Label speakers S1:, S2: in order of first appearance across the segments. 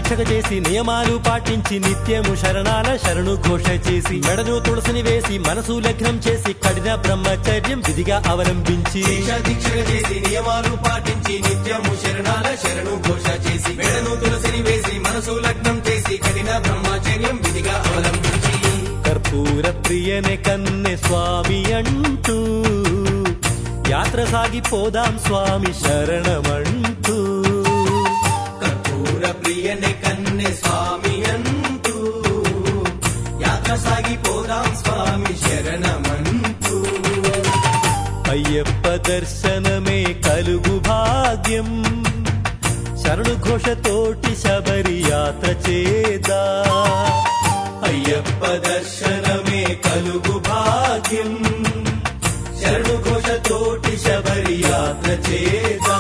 S1: దీక్షక చేసి నియమాలు పాటించి నిత్యము శరణాల శరణు ఘోష చేసి మెడను తులసిని వేసి మనసు లగ్నం చేసి కఠిన బ్రహ్మచర్యం విధిగా అవలంబించి
S2: దీక్ష దీక్షగా చేసి నియమాలు పాటించి నిత్యము శరణాల శరణు ఘోష చేసి మెడను తులసిని వేసి మనసు లగ్నం చేసి కఠిన బ్రహ్మచర్యం విధిగా అవలంబించి
S1: కర్పూర ప్రియనే కన్నె స్వామి అంటూ యాత్ర సాగిపోదాం స్వామి శరణమంటూ
S2: కర్పూర ప్రియనే కన్నె స్వామి అంటూ యాత్ర సాగిపోదాం స్వామి శరణమంటూ
S1: అయ్యప్ప దర్శనమే కలుగు భాగ్యం శరణు ఘోషతోటి శబరి యాత్ర చేదా
S2: అయ్యప్ప దర్శనమే కలుగు భాగ్యం శరణు ఘోషతోటి శబరి యాత్ర చేదా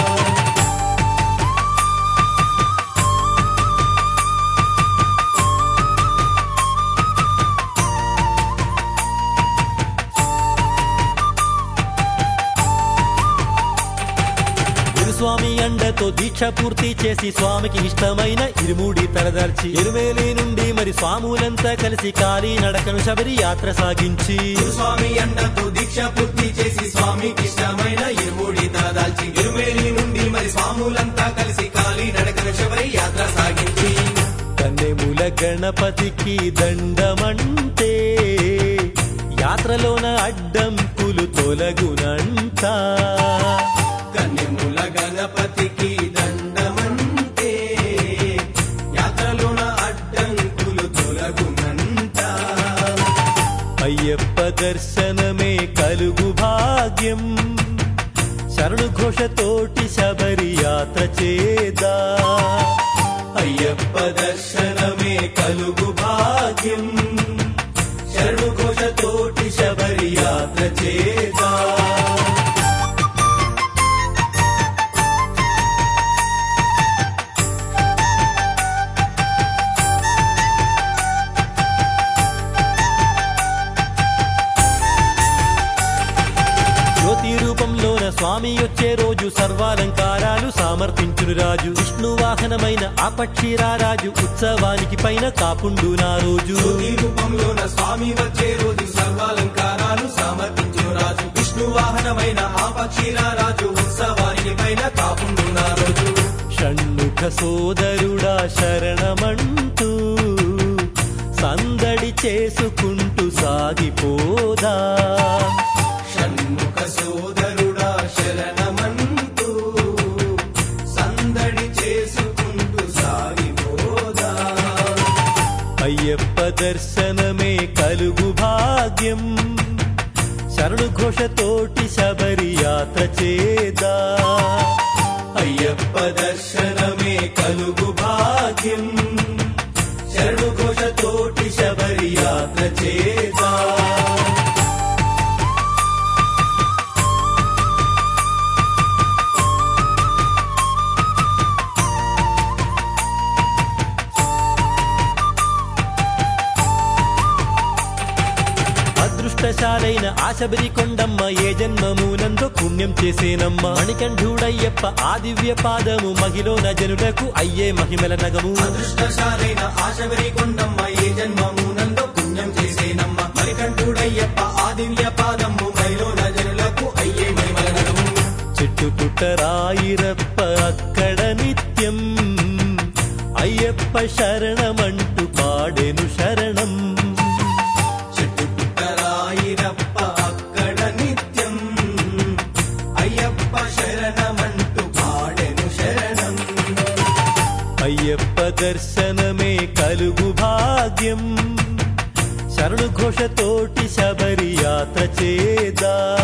S1: గురుస్వామి అండతో దీక్ష పూర్తి చేసి స్వామికి ఇష్టమైన ఇరుముడి తలదర్చి ఎరుమేలి నుండి మరి స్వాములంతా కలిసి కాలి నడకను శబరి యాత్ర సాగించి
S2: స్వామి అండతో దీక్ష పూర్తి చేసి స్వామికి ఇష్టమైన ఇరుముడి తలదాల్చి ఇరుమేలి నుండి మరి స్వాములంతా కలిసి కాలి నడకన శబరి యాత్ర సాగించి
S1: కన్నెముల గణపతికి దండమంటే యాత్రలోన అడ్డంకులు తొలగునంట
S2: కన్నెముల గణపతికి దండమంటే యాత్రలోన అడ్డంకులు తొలగునంట
S1: అయ్యప్ప దర్శనమే కలుగు భాగ్యం శరణు ఘోషతోటి శబరి యాత్ర చేదా
S2: అయ్యప్ప దర్శనమే కలుగు భాగ్యం శరణు ఘోషతోటి శబరి యాత్ర చేదా
S1: జ్యోతి రూపంలోన స్వామి వచ్చే రోజు సర్వాలంకారాలు సమర్పించును రాజు విష్ణు వాహనమైన ఆ పక్షిరా రాజు ఉత్సవానికి పైన కాపుండు నా రోజు
S2: జ్యోతి రూపంలోన స్వామి వచ్చే రోజు సర్వాలంకారాలు సమర్పించును రాజు విష్ణు వాహనమైన ఆ పక్షిరా రాజు ఉత్సవానికి పైన కాపుండున్న రోజు
S1: షణ్ముఖ సోదరుడా శరణమంటూ సందడి చేసుకుంటూ సాగిపోదా
S2: షణ్ముఖ సోదరుడా శరణమంటూ సందడి చేసుకుంటూ సాగిపోదా
S1: అయ్యప్ప దర్శనమే కలుగు భాగ్యం శరణు ఘోషతోటి శబరి యాత్ర చేదా
S2: అయ్యప్ప దర్శనమే కలుగు భాగ్యం శరణు ఘోషతోటి శబరి యాత్ర చేదా
S1: అదృష్టశాలైన ఆ శబరి కొండమ్మ ఏ జన్మమునందో పుణ్యం చేసేనమ్మ మణికంఠుడయ్యప్ప ఆ దివ్య పాదము మహిళన జనులకు అయ్యే మహిమల నగము
S2: అదృష్టశాలైన ఆశబరి కొండమ్మ ఏ జన్మము నందో పుణ్యం చేసేనమ్మ మరికంఠుడయ్యప్ప ఆ దివ్య పాదము మైలో నజనులకు అయ్యే మహిమల నగము
S1: చెట్టు పుట్టరాయిరప్ప అక్కడ నిత్యం అయ్యప్ప శరణమంటూ పాడెను శరణం
S2: చెట్టు పుట్టరాయిరప్ప అక్కడ నిత్యం అయ్యప్ప శరణమంటూ పాడెను శరణం
S1: అయ్యప్ప దర్శనమే కలుగు భాగ్యం శరణు ఘోషతోటి శబరి యాత్ర చేదా